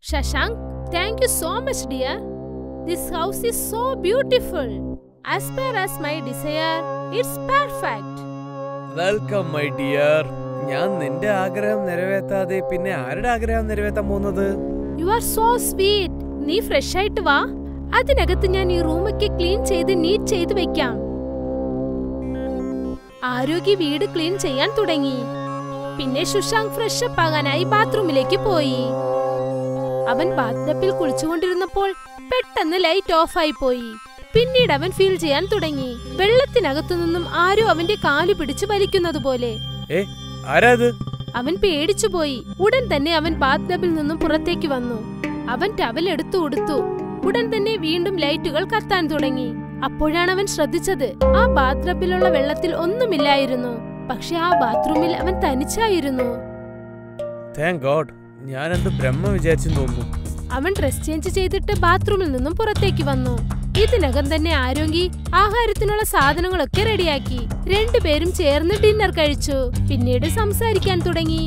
Shashank, thank you so much, dear. This house is so beautiful. As per as my desire, it's perfect. Welcome my dear ഞാൻ നിന്റെ ആഗ്രഹം നിറവേറ്റാതെ പിന്നെ ആരുടെ ആഗ്രഹം നിറവേറ്റാൻ പോകുന്നത് You are so sweet. നീ ഫ്രഷ് ആയിട്ട് വാ അതിനകത്ത് ഞാൻ ഈ റൂമൊക്കെ ക്ലീൻ ചെയ്ത് നീറ്റ് ചെയ്ത് വെക്കാം ആരോഗ്യ വീട് ക്ലീൻ ചെയ്യാൻ തുടങ്ങി പിന്നെ ശുശാങ്ക് ഫ്രഷ് അപ്പ് ആകാനായി ബാത്റൂമിലേക്ക് പോയി അവൻ ബാത്ടപ്പിൽ കുളിച്ചുകൊണ്ടിരുന്നപ്പോൾ പെട്ടെന്ന് ലൈറ്റ് ഓഫ് ആയി പോയി പിന്നീട് അവൻ ഫീൽ ചെയ്യാൻ തുടങ്ങി വെള്ളത്തിനകത്തു നിന്നും ആരോ അവന്റെ കാല് പിടിച്ച് വലിക്കുന്നത് പോലെ ഏ ആരാ ഇത് അവൻ പേടിച്ചുപോയി ഉടൻ തന്നെ അവൻ ബാത്ടബിൽ നിന്നും പുറത്തേക്ക് വന്നു അവൻ ടവൽ എടുത്തു ഉടുത്തു ഉടൻ തന്നെ വീണ്ടും ലൈറ്റുകൾ കത്താൻ തുടങ്ങി അപ്പോഴാണ് അവൻ ശ്രദ്ധിച്ചത് ആ ബാത്ടബിലുള്ള വെള്ളത്തിൽ ഒന്നുമില്ലായിരുന്നു പക്ഷെ ആ ബാത്റൂമിൽ അവൻ തനിച്ചായിരുന്നു താങ്ക് ഗോഡ് ഞാൻ എന്ത് ബ്രഹ്മ വിചാരിച്ചു തോന്നുന്നു അവൻ ഡ്രസ് ചേഞ്ച് ചെയ്തിട്ട് ബാത്റൂമിൽ നിന്നും പുറത്തേക്ക് വന്നു ഇതിനകം തന്നെ ആരോഗ്യ ആഹാരത്തിനുള്ള സാധനങ്ങളൊക്കെ റെഡിയാക്കി രണ്ടുപേരും ചേർന്ന് ഡിന്നർ കഴിച്ചു പിന്നീട് സംസാരിക്കാൻ തുടങ്ങി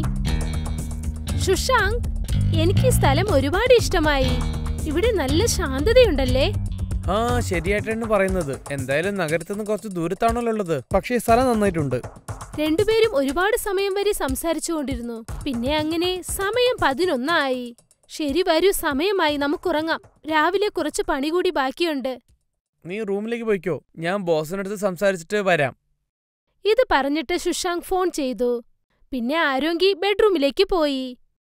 ശുശാങ്ക് എനിക്ക് ഈ സ്ഥലം ഒരുപാട് ഇഷ്ടമായി ഇവിടെ നല്ല ശാന്തതയുണ്ടല്ലേ ആ ശരിയായിട്ടാണ് പറയുന്നത് എന്തായാലും നഗരത്തിൽ നിന്ന് കുറച്ച് ദൂരത്താണല്ലോ ഉള്ളത് പക്ഷേ ഈ സ്ഥലം നന്നായിട്ടുണ്ട് രണ്ടുപേരും ഒരുപാട് സമയം വരെ സംസാരിച്ചുകൊണ്ടിരുന്നു പിന്നെ അങ്ങനെ സമയം പതിനൊന്നായി ശരി വരൂ സമയമായി നമുക്കുറങ്ങാം രാവിലെ കുറച്ച് പണി കൂടി ബാക്കിയുണ്ട് നീ റൂമിലേക്ക് പോയിക്കോ ഞാൻ ബോസിനടുത്ത് സംസാരിച്ചിട്ട് വരാം ഇത് പറഞ്ഞിട്ട് ശുശാങ്ക് ഫോൺ ചെയ്തു പിന്നെ ആരോഗ്യ ബെഡ്റൂമിലേക്ക് പോയി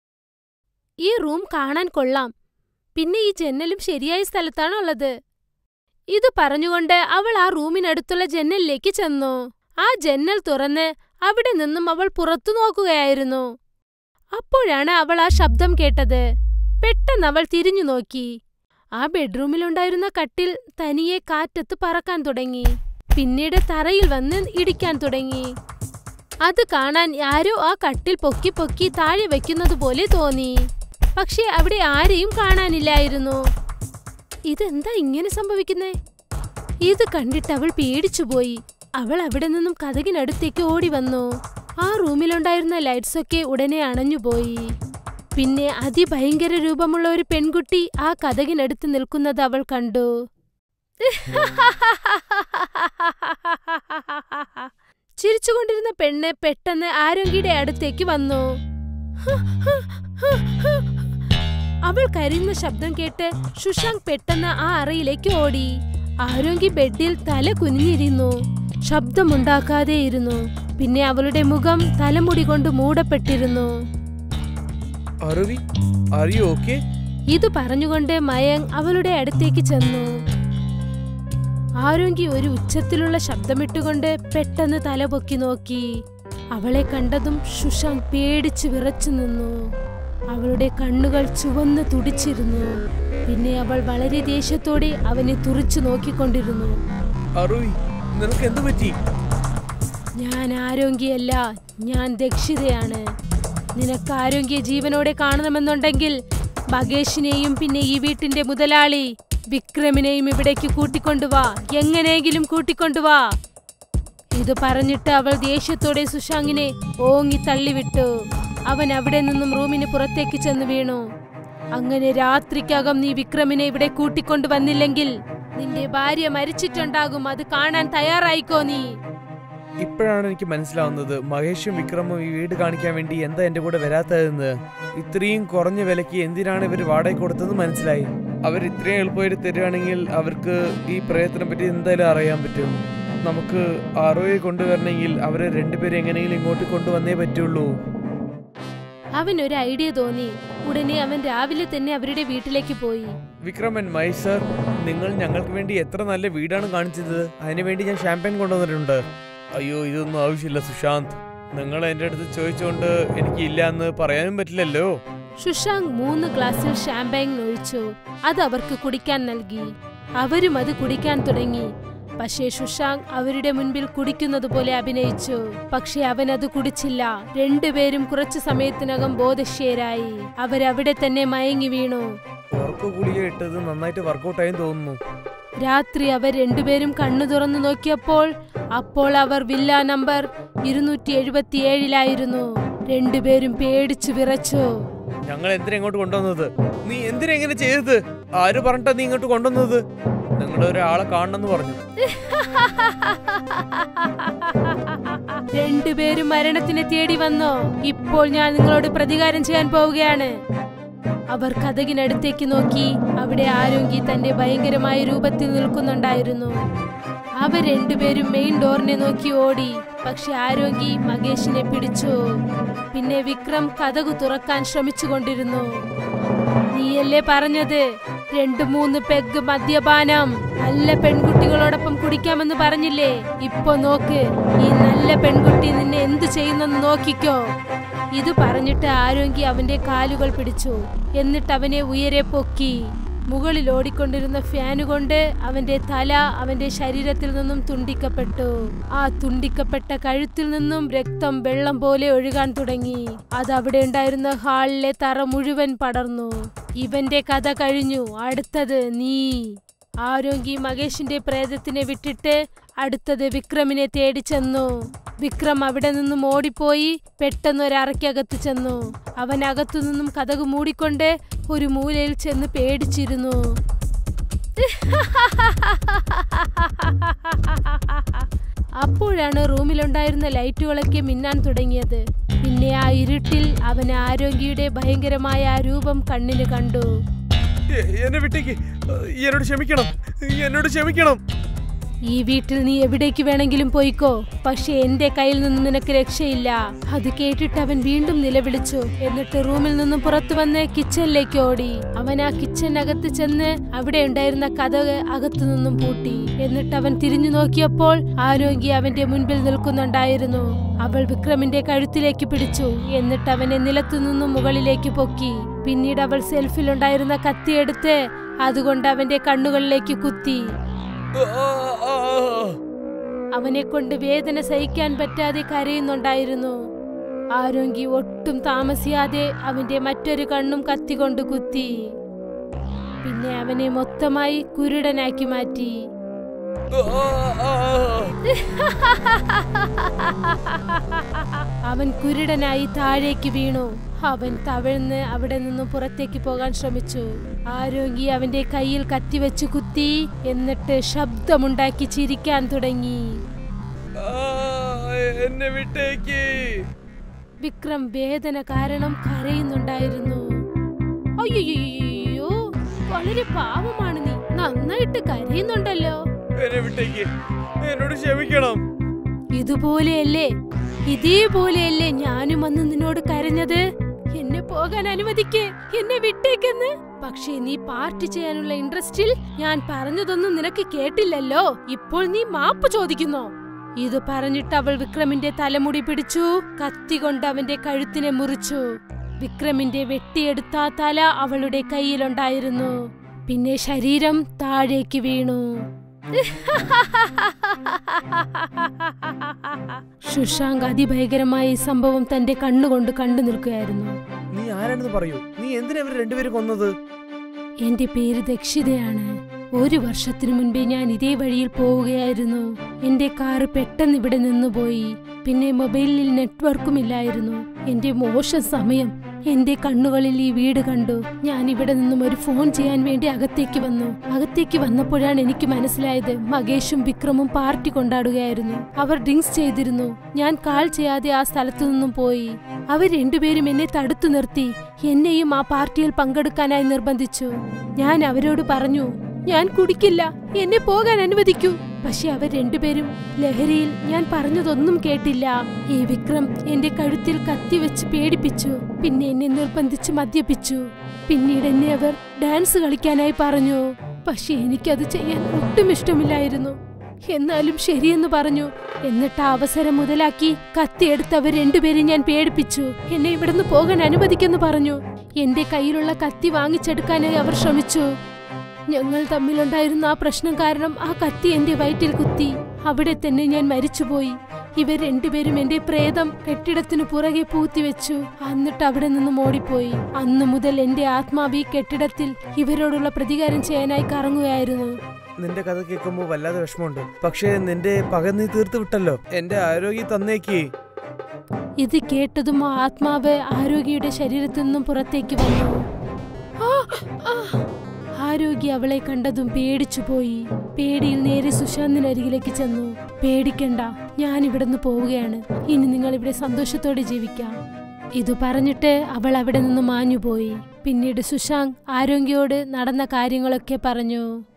ഈ റൂം കാണാൻ കൊള്ളാം പിന്നെ ഈ ജന്നലും ശരിയായ സ്ഥലത്താണുള്ളത് ഇത് പറഞ്ഞുകൊണ്ട് അവൾ ആ റൂമിനടുത്തുള്ള ജന്നലിലേക്ക് ചെന്നു ആ ജന്നൽ തുറന്ന് അവിടെ നിന്നും അവൾ പുറത്തു നോക്കുകയായിരുന്നു അപ്പോഴാണ് അവൾ ആ ശബ്ദം കേട്ടത് പെട്ടെന്ന് അവൾ തിരിഞ്ഞു നോക്കി ആ ബെഡ്റൂമിലുണ്ടായിരുന്ന കട്ടിൽ തനിയെ കാറ്റത്ത് പറക്കാൻ തുടങ്ങി പിന്നീട് തറയിൽ വന്ന് ഇടിക്കാൻ തുടങ്ങി അത് കാണാൻ ആരോ ആ കട്ടിൽ പൊക്കി പൊക്കി താഴെ വെക്കുന്നത് പോലെ തോന്നി പക്ഷെ അവിടെ ആരെയും കാണാനില്ലായിരുന്നു ഇതെന്താ ഇങ്ങനെ സംഭവിക്കുന്നേ ഇത് കണ്ടിട്ട് അവൾ പേടിച്ചുപോയി അവൾ അവിടെ നിന്നും കഥകിനടുത്തേക്ക് ഓടി വന്നു ആ റൂമിലുണ്ടായിരുന്ന ലൈറ്റ്സ് ഒക്കെ ഉടനെ അണഞ്ഞുപോയി പിന്നെ അതിഭയങ്കര രൂപമുള്ള ഒരു പെൺകുട്ടി ആ കഥകിനടുത്ത് നിൽക്കുന്നത് അവൾ കണ്ടു ചിരിച്ചുകൊണ്ടിരുന്ന പെണ്ണ് പെട്ടെന്ന് ആരോഗ്യയുടെ അടുത്തേക്ക് വന്നു അവൾ കരയുന്ന ശബ്ദം കേട്ട് ശുശാങ്ക് പെട്ടെന്ന് ആ അറയിലേക്ക് ഓടി ആരോഗ്യ ബെഡിൽ തല കുനിഞ്ഞിരുന്നു ശബ്ദമുണ്ടാക്കാതെ ഇരുന്നു പിന്നെ അവളുടെ മുഖം തലമുടി കൊണ്ട് മൂടപ്പെട്ടിരുന്നു അറുവി അറിയോ ഓക്കെ ഇത് പറഞ്ഞുകൊണ്ട് മയങ് അവളുടെ അടുത്തേക്ക് ചെന്നു ആരോഗ്യ ഒരു ഉച്ചത്തിലുള്ള ശബ്ദമിട്ടുകൊണ്ട് പെട്ടെന്ന് തലപൊക്കി നോക്കി അവളെ കണ്ടതും ശുശാങ്ക് പേടിച്ച് വിറച്ചു നിന്നു അവളുടെ കണ്ണുകൾ ചുവന്ന് തുടിച്ചിരുന്നു പിന്നെ അവൾ വളരെ ദേഷ്യത്തോടെ അവനെ തുറിച്ചു നോക്കിക്കൊണ്ടിരുന്നു അറുവി നിനക്ക് എന്തു പറ്റി ഞാൻ ആരോഗ്യയല്ല ഞാൻ ദക്ഷിതയാണ് നിനക്ക് ആരോഗ്യ ജീവനോടെ കാണണമെന്നുണ്ടെങ്കിൽ ബഗേഷിനെയും പിന്നെ ഈ വീട്ടിന്റെ മുതലാളി വിക്രമിനെയും ഇവിടേക്ക് കൂട്ടിക്കൊണ്ടുവാ എങ്ങനെയെങ്കിലും കൂട്ടിക്കൊണ്ടുവാ ഇത് പറഞ്ഞിട്ട് അവൾ ദേഷ്യത്തോടെ സുശാങ്കിനെ ഓങ്ങി തള്ളിവിട്ടു അവൻ അവിടെ നിന്നും റൂമിന് പുറത്തേക്ക് ചെന്ന് വീണു അങ്ങനെ രാത്രിക്കകം നീ വിക്രമിനെ ഇവിടെ കൂട്ടിക്കൊണ്ടുവന്നില്ലെങ്കിൽ നിന്റെ ഭാര്യ മരിച്ചിട്ടുണ്ടാകും അത് കാണാൻ തയ്യാറായിക്കോ നീ ഇപ്പോഴാണ് എനിക്ക് മനസ്സിലാവുന്നത് മഹേഷും വിക്രമും ഈ വീട് കാണിക്കാൻ വേണ്ടി എന്താ എന്റെ കൂടെ വരാത്തതെന്ന് ഇത്രയും കുറഞ്ഞ വിലയ്ക്ക് എന്തിനാണ് ഇവർ വാടക കൊടുത്തത് മനസ്സിലായി അവർ ഇത്രയും എളുപ്പമായിട്ട് തരികയാണെങ്കിൽ അവർക്ക് ഈ പ്രയത്നം പറ്റി എന്തായാലും അറിയാൻ പറ്റും നമുക്ക് ആറോയെ കൊണ്ടുവരണമെങ്കിൽ അവരെ രണ്ടുപേരും എങ്ങനെയെങ്കിലും ഇങ്ങോട്ട് കൊണ്ടുവന്നേ പറ്റുള്ളൂ അവൻ ഒരു ഐഡിയ തോന്നി ഉടനെ അവൻ രാവിലെ തന്നെ അവരുടെ വീട്ടിലേക്ക് പോയി വിക്രമൻ മഹേഷ് സർ നിങ്ങൾ ഞങ്ങൾക്ക് വേണ്ടി എത്ര നല്ല വീടാണ് കാണിച്ചത് അതിനുവേണ്ടി ഞാൻ ഷാമ്പയിൻ കൊണ്ടുവന്നിട്ടുണ്ട് അയ്യോ ഇതൊന്നും ആവശ്യമില്ല സുശാന്ത് നിങ്ങൾ എൻ്റെ അടുത്ത് ചോദിച്ചുകൊണ്ട് എനിക്ക് ഇല്ല എന്ന് പറയാനും പറ്റില്ലല്ലോ ശുശാങ്ക് മൂന്ന് ഗ്ലാസ്സിൽ ഷാമ്പയിൻ ഒഴിച്ചു അത് അവർക്ക് കുടിക്കാൻ നൽകി അവരും അത് കുടിക്കാൻ തുടങ്ങി പക്ഷേ ശുശാങ്ക് അവരുടെ മുൻപിൽ കുടിക്കുന്നത് പോലെ അഭിനയിച്ചു പക്ഷെ അവൻ അത് കുടിച്ചില്ല രണ്ടുപേരും കുറച്ചു സമയത്തിനകം ബോധശ്യരായി അവരവിടെ തന്നെ മയങ്ങി വീണു ഉറക്ക ഗുളിക ഇട്ടത് നന്നായിട്ട് വർക്കൗട്ടായി തോന്നുന്നു രാത്രി അവർ രണ്ടുപേരും കണ്ണു തുറന്നു നോക്കിയപ്പോൾ അപ്പോൾ അവർ വില്ല നമ്പർ ഇരുന്നൂറ്റി എഴുപത്തിയേഴിലായിരുന്നു രണ്ടുപേരും പേടിച്ചു വിറച്ചു ഞങ്ങൾ എന്തിനാ ഇങ്ങോട്ട് കൊണ്ടുവന്നത് നീ എന്തിനാ ഇങ്ങനെ ചെയ്തത് ആര് പറഞ്ഞിട്ടാ നീ ഇങ്ങോട്ട് കൊണ്ടുവന്നത് നിങ്ങൾ ഒരാളെ കാണണമെന്ന് പറഞ്ഞു രണ്ടുപേരും മരണത്തിനെ തേടി വന്നോ ഇപ്പോൾ ഞാൻ നിങ്ങളോട് പ്രതികാരം ചെയ്യാൻ പോവുകയാണ് അവർ കഥകിനടുത്തേക്ക് നോക്കി അവിടെ ആരോഗ്യ തന്റെ ഭയങ്കരമായ രൂപത്തിൽ നിൽക്കുന്നുണ്ടായിരുന്നു അവർ രണ്ടുപേരും മെയിൻ ഡോറിനെ നോക്കി ഓടി പക്ഷെ ആരോഗ്യ മകേഷിനെ പിടിച്ചു പിന്നെ വിക്രം കഥകു തുറക്കാൻ ശ്രമിച്ചുകൊണ്ടിരുന്നു നീയല്ലേ പറഞ്ഞത് രണ്ടു മൂന്ന് പെഗ് മദ്യപാനം നല്ല പെൺകുട്ടികളോടൊപ്പം കുടിക്കാമെന്ന് പറഞ്ഞില്ലേ ഇപ്പൊ നോക്ക് ഈ നല്ല പെൺകുട്ടി നിന്നെ എന്തു ചെയ്യുന്നെന്ന് നോക്കിക്കോ ഇത് പറഞ്ഞിട്ട് ആരോഗ്യ അവന്റെ കാലുകൾ പിടിച്ചു എന്നിട്ട് അവനെ ഉയരെ പൊക്കി മുകളിൽ ഓടിക്കൊണ്ടിരുന്ന ഫാന് കൊണ്ട് അവന്റെ തല അവന്റെ ശരീരത്തിൽ നിന്നും തുണ്ടിക്കപ്പെട്ടു ആ തുണ്ടിക്കപ്പെട്ട കഴുത്തിൽ നിന്നും രക്തം വെള്ളം പോലെ ഒഴുകാൻ തുടങ്ങി അത് അവിടെ ഉണ്ടായിരുന്ന ഹാളിലെ തറ മുഴുവൻ പടർന്നു ഇവന്റെ കഥ കഴിഞ്ഞു അടുത്തത് നീ ആരോഗ്യ മകേഷിന്റെ പ്രേതത്തിനെ വിട്ടിട്ട് അടുത്തത് വിക്രമിനെ തേടി ചെന്നു വിക്രം അവിടെ നിന്നും ഓടിപ്പോയി പെട്ടെന്ന് ഒരറയ്ക്കകത്ത് ചെന്നു അവൻ അകത്തു നിന്നും കഥക് മൂടിക്കൊണ്ട് ഒരു മൂലയിൽ ചെന്ന് പേടിച്ചിരുന്നു അപ്പോഴാണ് റൂമിലുണ്ടായിരുന്ന ലൈറ്റുകളൊക്കെ മിന്നാൻ തുടങ്ങിയത് പിന്നെ ആ ഇരുട്ടിൽ അവൻ ആരോഗ്യയുടെ ഭയങ്കരമായ ആ രൂപം കണ്ണിന് കണ്ടു എ- എന്നെ വിട്ടേക്ക് എന്നോട് ക്ഷമിക്കണം എന്നോട് ക്ഷമിക്കണം ഈ വീട്ടിൽ നീ എവിടേക്ക് വേണമെങ്കിലും പോയിക്കോ പക്ഷെ എന്റെ കയ്യിൽ നിന്ന് നിനക്ക് രക്ഷയില്ല അത് കേട്ടിട്ട് അവൻ വീണ്ടും നിലവിളിച്ചു എന്നിട്ട് റൂമിൽ നിന്നും പുറത്തു വന്ന് കിച്ചണിലേക്ക് ഓടി അവൻ ആ കിച്ചണിനകത്ത് ചെന്ന് അവിടെ ഉണ്ടായിരുന്ന കഥക് അകത്തു നിന്നും പൂട്ടി എന്നിട്ട് അവൻ തിരിഞ്ഞു നോക്കിയപ്പോൾ ആരോഗ്യ അവന്റെ മുൻപിൽ നിൽക്കുന്നുണ്ടായിരുന്നു അവൾ വിക്രമിന്റെ കഴുത്തിലേക്ക് പിടിച്ചു എന്നിട്ട് അവനെ നിലത്തു നിന്നും മുകളിലേക്ക് പൊക്കി പിന്നീട് അവൾ സെൽഫിലുണ്ടായിരുന്ന കത്തിയെടുത്ത് അതുകൊണ്ട് അവന്റെ കണ്ണുകളിലേക്ക് കുത്തി ആ, ആ, ആ. അവനെ കൊണ്ട് വേദന സഹിക്കാൻ പറ്റാതെ കരയുന്നുണ്ടായിരുന്നു ആരോഗ്യ ഒട്ടും താമസിയാതെ അവന്റെ മറ്റൊരു കണ്ണും കത്തികൊണ്ട് കുത്തി പിന്നെ അവനെ മൊത്തമായി കുരുടനാക്കി മാറ്റി ആ, ആ, ആ. അവൻ കുരുടനായി താഴേക്ക് വീണു അവൻ തവഴ്ന്ന് അവിടെ നിന്നും പുറത്തേക്ക് പോകാൻ ശ്രമിച്ചു ആരോഗ്യ അവന്റെ കയ്യിൽ കത്തിവെച്ച് കുത്തി എന്നിട്ട് ശബ്ദമുണ്ടാക്കി ചിരിക്കാൻ തുടങ്ങി ആ, എന്നെ വിട്ടേക്ക് വിക്രം വേദന കാരണം കരയുന്നുണ്ടായിരുന്നു അയ്യോ വളരെ പാവമാണ് നീ നന്നായിട്ട് കരയുന്നുണ്ടല്ലോ എന്നെ വിട്ടേക്ക് എന്നോട് ക്ഷമിക്കണം ഇതുപോലെയല്ലേ ഇതേപോലെയല്ലേ ഞാനും അന്ന് നിന്നോട് കരഞ്ഞത് എന്നെ പോകാൻ അനുവദിക്ക് എന്നെ വിട്ടേക്കെന്ന് പക്ഷേ നീ പാർട്ടി ചെയ്യാനുള്ള ഇൻട്രസ്റ്റിൽ ഞാൻ പറഞ്ഞതൊന്നും നിനക്ക് കേട്ടില്ലല്ലോ ഇപ്പോൾ നീ മാപ്പ് ചോദിക്കുന്നോ ഇത് പറഞ്ഞിട്ട് അവൾ വിക്രമിന്റെ തലമുടി പിടിച്ചു കത്തി കൊണ്ട് അവന്റെ കഴുത്തിനെ മുറിച്ചു വിക്രമിന്റെ വെട്ടിയെടുത്ത ആ തല അവളുടെ കയ്യിലുണ്ടായിരുന്നു പിന്നെ ശരീരം താഴേക്ക് വീണു ശുശാങ്ക് അതിഭയങ്കരമായ ഈ സംഭവം തന്റെ കണ്ണുകൊണ്ട് കണ്ടു നിൽക്കുകയായിരുന്നു നീ ആരാണെന്ന് പറയൂ നീ എന്തിനാ ഇവർ രണ്ടുപേരും കൊന്നത് എന്റെ പേര് ദക്ഷിതയാണ് ഒരു വർഷത്തിനു മുൻപേ ഞാൻ ഇതേ വഴിയിൽ പോവുകയായിരുന്നു എന്റെ കാറ് പെട്ടെന്ന് ഇവിടെ നിന്നുപോയി പിന്നെ മൊബൈലിൽ നെറ്റ്വർക്കും ഇല്ലായിരുന്നു എന്റെ മോശം സമയം എന്റെ കണ്ണുകളിൽ ഈ വീട് കണ്ടു ഞാൻ ഇവിടെ നിന്നും ഒരു ഫോൺ ചെയ്യാൻ വേണ്ടി അകത്തേക്ക് വന്നു അകത്തേക്ക് വന്നപ്പോഴാണ് എനിക്ക് മനസ്സിലായത് മകേഷും വിക്രമും പാർട്ടി കൊണ്ടാടുകയായിരുന്നു അവർ ഡ്രിങ്ക്സ് ചെയ്തിരുന്നു ഞാൻ കാൾ ചെയ്യാതെ ആ സ്ഥലത്തു നിന്നും പോയി അവർ രണ്ടുപേരും എന്നെ തടുത്തു നിർത്തി എന്നെയും ആ പാർട്ടിയിൽ പങ്കെടുക്കാനായി നിർബന്ധിച്ചു ഞാൻ അവരോട് പറഞ്ഞു ഞാൻ കുടിക്കില്ല എന്നെ പോകാൻ അനുവദിക്കൂ പക്ഷെ അവർ രണ്ടുപേരും ലഹരിയിൽ ഞാൻ പറഞ്ഞതൊന്നും കേട്ടില്ല ഈ വിക്രം എന്റെ കഴുത്തിൽ കത്തി വെച്ച് പേടിപ്പിച്ചു പിന്നെ എന്നെ നിർബന്ധിച്ച് മദ്യപിച്ചു പിന്നീട് എന്നെ അവർ ഡാൻസ് കളിക്കാനായി പറഞ്ഞു പക്ഷെ എനിക്കത് ചെയ്യാൻ ഒട്ടും ഇഷ്ടമില്ലായിരുന്നു എന്നാലും ശരിയെന്ന് പറഞ്ഞു എന്നിട്ട് ആ അവസരം മുതലാക്കി കത്തിയെടുത്ത് അവർ രണ്ടുപേരും ഞാൻ പേടിപ്പിച്ചു എന്നെ ഇവിടുന്ന് പോകാൻ അനുവദിക്കെന്ന് പറഞ്ഞു എന്റെ കയ്യിലുള്ള കത്തി വാങ്ങിച്ചെടുക്കാനായി അവർ ശ്രമിച്ചു ഞങ്ങൾ തമ്മിലുണ്ടായിരുന്ന ആ പ്രശ്നം കാരണം ആ കത്തി എന്റെ വയറ്റിൽ കുത്തി അവിടെ തന്നെ ഞാൻ മരിച്ചുപോയി ഇവർ രണ്ടുപേരും എന്റെ പ്രേതം കെട്ടിടത്തിനു പുറകെ പൂത്തിവെച്ചു എന്നിട്ട് അവിടെ നിന്നും ഓടിപ്പോയി അന്നു മുതൽ എന്റെ ആത്മാവ് ഈ കെട്ടിടത്തിൽ ഇവരോടുള്ള പ്രതികാരം ചെയ്യാനായി കറങ്ങുകയായിരുന്നു നിന്റെ കഥ കേൾക്കുമ്പോൾ വല്ലാതെ വിഷമമുണ്ട് പക്ഷേ നിന്റെ പക നീ തീർത്തു വിട്ടല്ലോ എന്റെ ആരോഗ്യം തന്നേക്ക് ഇത് കേട്ടതും ആ ആത്മാവ് ആരോഗ്യയുടെ ശരീരത്തിൽ നിന്നും പുറത്തേക്ക് വന്നു ആ, ആ. ആരോഗ്യ അവളെ കണ്ടതും പേടിച്ചുപോയി പേടിയിൽ നേരെ സുശാന്തിനരികിലേക്ക് ചെന്നു പേടിക്കണ്ട ഞാൻ ഇവിടുന്ന് പോവുകയാണ് ഇനി നിങ്ങൾ ഇവിടെ സന്തോഷത്തോടെ ജീവിക്കാം ഇത് പറഞ്ഞിട്ട് അവൾ അവിടെ നിന്ന് മാഞ്ഞുപോയി പിന്നീട് സുശാന്ത് ആരോഗ്യയോട് നടന്ന കാര്യങ്ങളൊക്കെ പറഞ്ഞു